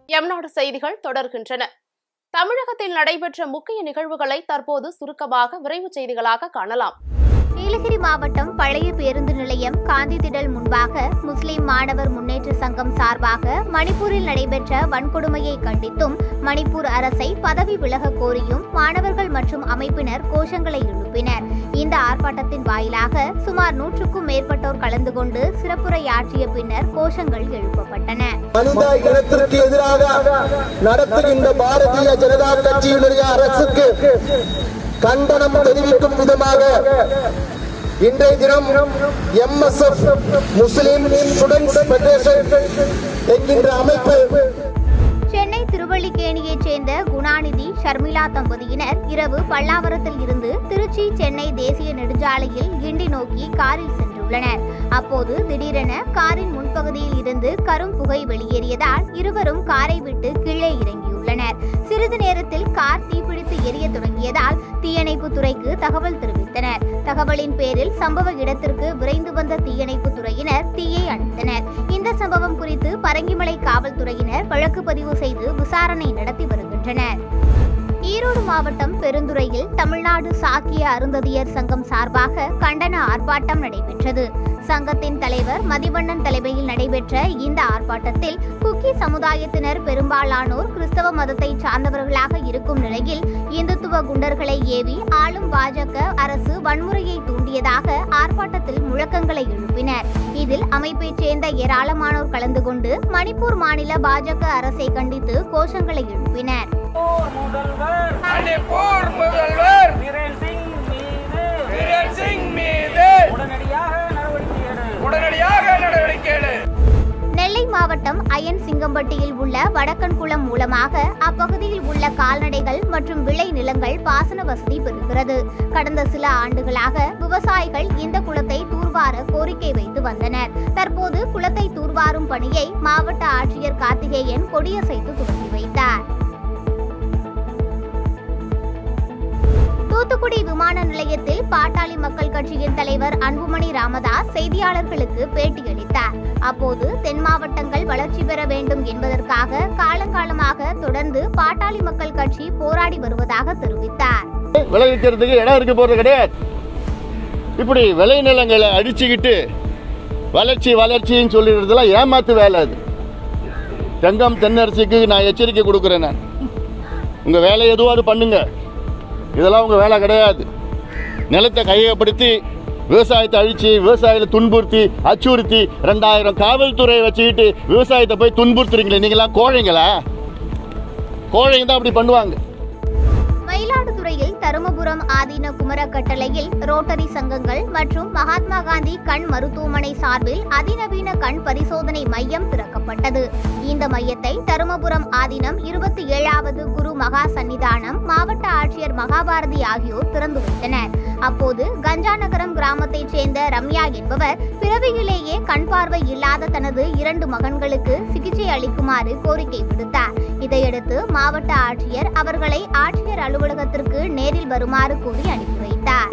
எம்நாடு செய்திகள் தொடர்கின்றன தமிழகத்தில் நடைபெற்ற முக்கிய நிகழ்வுகளை தற்போது சுருக்கமாக விரைவு செய்திகளாக காணலாம் நீலகிரி மாவட்டம் பழைய பேருந்து நிலையம் காந்தி திடல் முன்பாக முஸ்லிம் மாணவர் முன்னேற்ற சங்கம் சார்பாக மணிப்பூரில் நடைபெற்ற வன்கொடுமையை கண்டித்தும் மணிப்பூர் அரசை பதவி விலக கோரியும் மாணவர்கள் மற்றும் அமைப்பினர் கோஷங்களை எழுப்பினர் இந்த ஆர்ப்பாட்டத்தின் வாயிலாக சுமார் நூற்றுக்கும் மேற்பட்டோர் கலந்து கொண்டு சிறப்புரையாற்றிய பின்னர் கோஷங்கள் எழுப்பப்பட்டன மனித இனத்திற்கு எதிராக நடத்துகின்ற பாரதிய ஜனதா கட்சியினுடைய அரசுக்கு கண்டனம் தெரிவிக்கும் விதமாக இன்றைய தினம் எம்எஸ்எஃப் முஸ்லிம் ஸ்டூடெண்ட்ஸ் ஃபெடரேஷன் என்கின்ற அமைப்பு சென்னை திருவல்லிக்கேணியைச் சேர்ந்த குணாநிதி ஷர்மிளா தம்பதியினர் இரவு பல்லாவரத்தில் இருந்து திருச்சி சென்னை தேசிய நெடுஞ்சாலையில் கிண்டி நோக்கி காரில் சென்றுள்ளனர் அப்போது திடீரென காரின் முன்பகுதியில் இருந்து கரும் புகை வெளியேறியதால் இருவரும் காரை விட்டு கீழே இறங்கியுள்ளனர் சிறிது நேரத்தில் கார் தீப்பிடித்து எரிய தொடங்கியதால் தீயணைப்பு துறைக்கு தகவல் தெரிவித்தனர் தகவலின் பேரில் சம்பவ இடத்திற்கு விரைந்து வந்த தீயணைப்பு துறையினர் தீயை அணைத்தனர் இந்த சம்பவம் குறித்து பரங்கிமலை காவல்துறையினர் வழக்கு பதிவு செய்து விசாரணை நடத்தி வருகின்றனர் ஈரோடு மாவட்டம் பெருந்துறையில் தமிழ்நாடு சாக்கிய அருந்ததியர் சங்கம் சார்பாக கண்டன ஆர்ப்பாட்டம் நடைபெற்றது சங்கத்தின் தலைவர் மதிவண்ணன் தலைமையில் நடைபெற்ற இந்த ஆர்ப்பாட்டத்தில் குக்கி சமுதாயத்தினர் பெரும்பாலானோர் கிறிஸ்தவ மதத்தை சார்ந்தவர்களாக இருக்கும் நிலையில் இந்துத்துவ குண்டர்களை ஏவி ஆளும் பாஜக அரசு வன்முறையை தூண்டியதாக ஆர்ப்பாட்டத்தில் முழக்கங்களை எழுப்பினர் இதில் அமைப்பைச் சேர்ந்த ஏராளமானோர் கலந்து கொண்டு மணிப்பூர் மாநில பாஜக அரசை கண்டித்து கோஷங்களை எழுப்பினர் போர் முதல்வர் மணிப்பூர் முதல்வர் வீரேன் சிங் மீது வீரன் சிங் மீது உடனடியாக நடவடிக்கை எடு உடனடியாக நடவடிக்கை எடு நெல்லை மாவட்டம் அயன் சிங்கம்பட்டியில் உள்ள வடக்கன்குளம் மூலமாக அப்பகுதியில் உள்ள கால்நடைகள் மற்றும் விளை நிலங்கள் பாசன வசதி பெறுகிறது கடந்த சில ஆண்டுகளாக விவசாயிகள் இந்த குளத்தை தூர்வார கோரிக்கை வைத்து வந்தனர் தற்போது குளத்தை தூர்வாரும் பணியை மாவட்ட ஆட்சியர் கார்த்திகேயன் கொடியசைத்து துவக்கி வைத்தார் தூத்துக்குடி விமான நிலையத்தில் பாட்டாளி மக்கள் கட்சியின் தலைவர் அன்புமணி ராமதாஸ் செய்தியாளர்களுக்கு பேட்டியளித்தார் அப்போது தென் மாவட்டங்கள் வளர்ச்சி பெற வேண்டும் என்பதற்காக காலங்காலமாக தொடர்ந்து பாட்டாளி மக்கள் கட்சி போராடி வருவதாக தெரிவித்தார் விளைவிக்கிறதுக்கு இடம் இருக்க போறது கிடையாது இப்படி விளைநிலங்களை அடிச்சுக்கிட்டு வளர்ச்சி வளர்ச்சின்னு சொல்லிடுறதுலாம் ஏமாத்து வேலை அது தங்கம் தென்னரசிக்கு நான் எச்சரிக்கை கொடுக்குறேன் நான் உங்கள் வேலை எதுவாது பண்ணுங்க இதெல்லாம் உங்கள் வேலை கிடையாது நிலத்தை கையகப்படுத்தி விவசாயத்தை அழிச்சு விவசாயிகளை துன்புறுத்தி அச்சுறுத்தி ரெண்டாயிரம் காவல்துறையை வச்சுக்கிட்டு விவசாயத்தை போய் துன்புறுத்துறீங்களே நீங்களாம் கோழைங்களா கோழைங்க தான் அப்படி பண்ணுவாங்க மயிலாடுதுறையில் தருமபுரம் ஆதீன குமர கட்டளையில் ரோட்டரி சங்கங்கள் மற்றும் மகாத்மா காந்தி கண் மருத்துவமனை சார்பில் அதிநவீன கண் பரிசோதனை மையம் திறக்கப்பட்டது இந்த மையத்தை தருமபுரம் ஆதீனம் இருபத்தி ஏழாவது குரு மகா சன்னிதானம் மாவட்ட ஆட்சியர் மகாபாரதி ஆகியோர் திறந்து வைத்தனர் அப்போது கஞ்சாநகரம் கிராமத்தைச் சேர்ந்த ரம்யா என்பவர் பிறவியிலேயே கண் பார்வை இல்லாத தனது இரண்டு மகன்களுக்கு சிகிச்சை அளிக்குமாறு கோரிக்கை விடுத்தார் இதையடுத்து மாவட்ட ஆட்சியர் அவர்களை ஆட்சியர் அலுவலகத்திற்கு நேரில் வருமாறு கூறி அனுப்பி வைத்தார்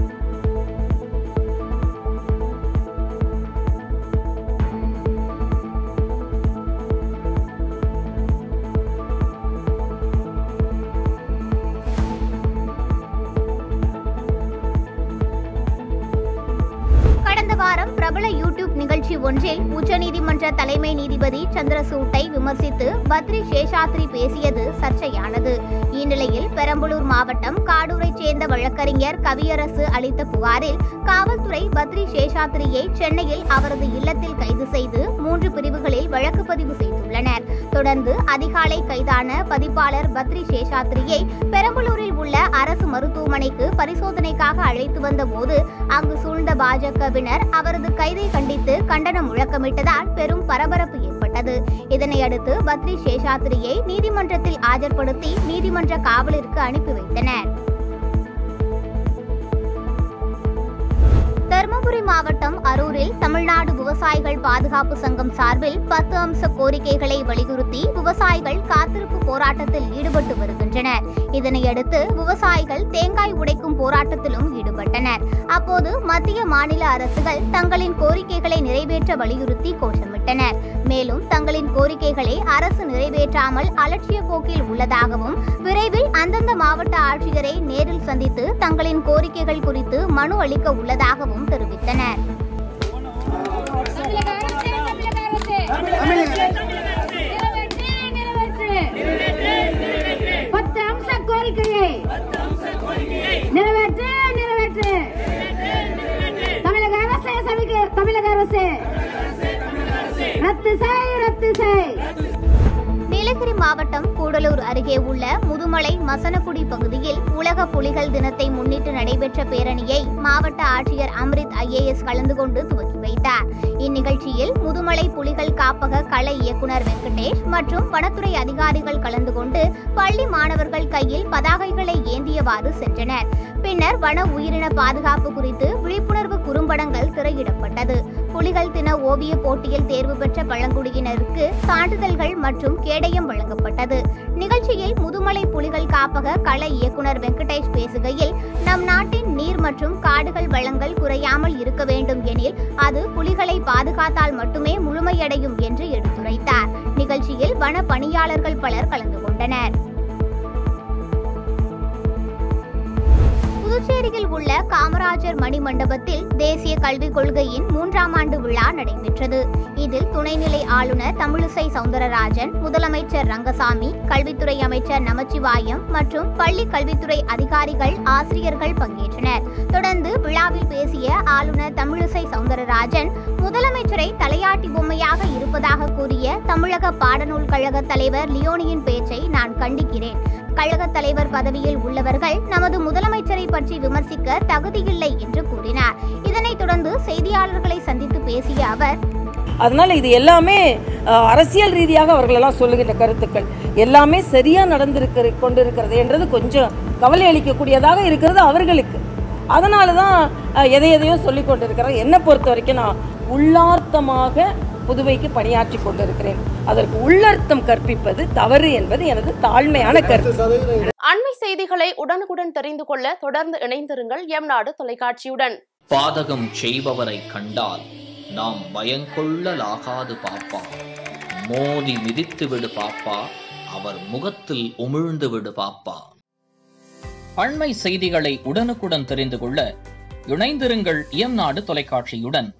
கடந்த வாரம் பிரபல யூடியூப் நிகழ்ச்சி ஒன்றில் உச்சநீதிமன்ற தலைமை நீதிபதி சந்திரசூட்டை விமர்சித்து பத்ரி சேஷாத்ரி பேசியது சர்ச்சையானது இந்நிலையில் பெரம்பலூர் மாவட்டம் காடூரைச் சேர்ந்த வழக்கறிஞர் கவியரசு அளித்த புகாரில் காவல்துறை பத்ரி சேஷாத்ரியை சென்னையில் அவரது இல்லத்தில் கைது செய்து மூன்று பிரிவுகளில் வழக்கு பதிவு செய்துள்ளனர் தொடர்ந்து அதிகாலை கைதான பதிப்பாளர் பத்ரி சேஷாத்ரியை பெரம்பலூரில் உள்ள அரசு மருத்துவமனைக்கு பரிசோதனைக்காக அழைத்து வந்த போது அங்கு சூழ்ந்த பாஜகவினர் அவரது கைதை கண்டித்து கண்டனம் முழக்கமிட்டதால் பெரும் பரபரப்பு ஏற்பட்டது இதனையடுத்து பத்ரி சேஷாத்ரியை நீதிமன்றத்தில் ஆஜர்படுத்தி நீதிமன்ற காவலிற்கு அனுப்பி வைத்தனர் தருமபுரி மாவட்டம் அரூரில் தமிழ்நாடு விவசாயிகள் பாதுகாப்பு சங்கம் சார்பில் பத்து அம்ச கோரிக்கைகளை வலியுறுத்தி விவசாயிகள் காத்திருப்பு போராட்டத்தில் ஈடுபட்டு வருகின்றனர் இதனையடுத்து விவசாயிகள் தேங்காய் உடைக்கும் நடத்தும் போராட்டத்திலும் ஈடுபட்டனர் அப்போது மத்திய மாநில அரசுகள் தங்களின் கோரிக்கைகளை நிறைவேற்ற வலியுறுத்தி கோஷமிட்டனர் மேலும் தங்களின் கோரிக்கைகளை அரசு நிறைவேற்றாமல் அலட்சிய போக்கில் உள்ளதாகவும் விரைவில் அந்தந்த மாவட்ட ஆட்சியரை நேரில் சந்தித்து தங்களின் கோரிக்கைகள் குறித்து மனு அளிக்க உள்ளதாகவும் தெரிவித்தனர் பத்து அம்ச கோரிக்கையை நிறைவேற்று நிறைவேற்று தமிழக அரசு சமிக்க தமிழக அரசு ரத்து செய் ரத்து செய் நீலகிரி மாவட்டம் கூடலூர் அருகே உள்ள முதுமலை மசனக்குடி பகுதியில் உலக புலிகள் தினத்தை முன்னிட்டு நடைபெற்ற பேரணியை மாவட்ட ஆட்சியர் அம்ரித் ஐஏஎஸ் கலந்து கொண்டு துவக்கி வைத்தார் இந்நிகழ்ச்சியில் முதுமலை புலிகள் காப்பக கள இயக்குனர் வெங்கடேஷ் மற்றும் வனத்துறை அதிகாரிகள் கலந்து கொண்டு பள்ளி மாணவர்கள் கையில் பதாகைகளை ஏந்தியவாறு சென்றனர் பின்னர் வன உயிரின பாதுகாப்பு குறித்து விழிப்புணர்வு குறும்படங்கள் திரையிடப்பட்டது புலிகள் தின ஓவிய போட்டியில் தேர்வு பெற்ற பழங்குடியினருக்கு சான்றிதழ்கள் மற்றும் கேடயம் வழங்கப்பட்டது நிகழ்ச்சியில் முதுமலை புலிகள் காப்பக கள இயக்குனர் வெங்கடேஷ் பேசுகையில் நம் நாட்டின் நீர் மற்றும் காடுகள் வளங்கள் குறையாமல் இருக்க வேண்டும் எனில் அது புலிகளை பாதுகாத்தால் மட்டுமே முழுமையடையும் என்று எடுத்துரைத்தார் நிகழ்ச்சியில் வன பணியாளர்கள் பலர் கலந்து கொண்டனர் புதுச்சேரியில் உள்ள காமராஜர் மணி மண்டபத்தில் தேசிய கல்விக் கொள்கையின் மூன்றாம் ஆண்டு விழா நடைபெற்றது இதில் துணைநிலை ஆளுநர் தமிழிசை சவுந்தரராஜன் முதலமைச்சர் ரங்கசாமி கல்வித்துறை அமைச்சர் நமச்சிவாயம் மற்றும் பள்ளி கல்வித்துறை அதிகாரிகள் ஆசிரியர்கள் பங்கேற்றனர் தொடர்ந்து விழாவில் பேசிய ஆளுநர் தமிழிசை சவுந்தரராஜன் முதலமைச்சரை தலையாட்டி பொம்மையாக இருப்பதாக கூறிய தமிழக பாடநூல் கழக தலைவர் லியோனியின் பேச்சை நான் கண்டிக்கிறேன் கழக தலைவர் பதவியில் உள்ளவர்கள் நமது முதலமைச்சரை பற்றி விமர்சிக்க தகுதியில்லை என்று கூறினார் இதனைத் தொடர்ந்து செய்தியாளர்களை சந்தித்து பேசிய அவர் அதனால இது எல்லாமே அஹ், அரசியல் ரீதியாக அவர்களெல்லாம் சொல்லுகின்ற கருத்துக்கள் எல்லாமே சரியா நடந்திருக்கிற கொண்டிருக்கிறது என்றது கொஞ்சம் கவலை அளிக்கக்கூடியதாக இருக்கிறது அவர்களுக்கு அதனால தான் அஹ், எதை எதையோ சொல்லி கொண்டிருக்கிறேன் என்னை பொறுத்த வரைக்கும் நான் உள்ளார்த்தமாக புதுவைக்கு பணியாற்றி கொண்டிருக்கிறேன் அதற்கு உள்ளர்த்தம் கற்பிப்பது தவறு என்பது எனது தாழ்மையான கருத்து அண்மை செய்திகளை உடனுக்குடன் தெரிந்து கொள்ள தொடர்ந்து இணைந்திருங்கள் எம் நாடு தொலைக்காட்சியுடன் பாதகம் செய்பவரை கண்டால் நாம் பயங்கொள்ளலாகாது பாப்பா மோதி மிதித்து விடு பாப்பா அவர் முகத்தில் உமிழ்ந்து விடு பாப்பா அண்மை செய்திகளை உடனுக்குடன் தெரிந்து கொள்ள இணைந்திருங்கள் எம் நாடு தொலைக்காட்சியுடன்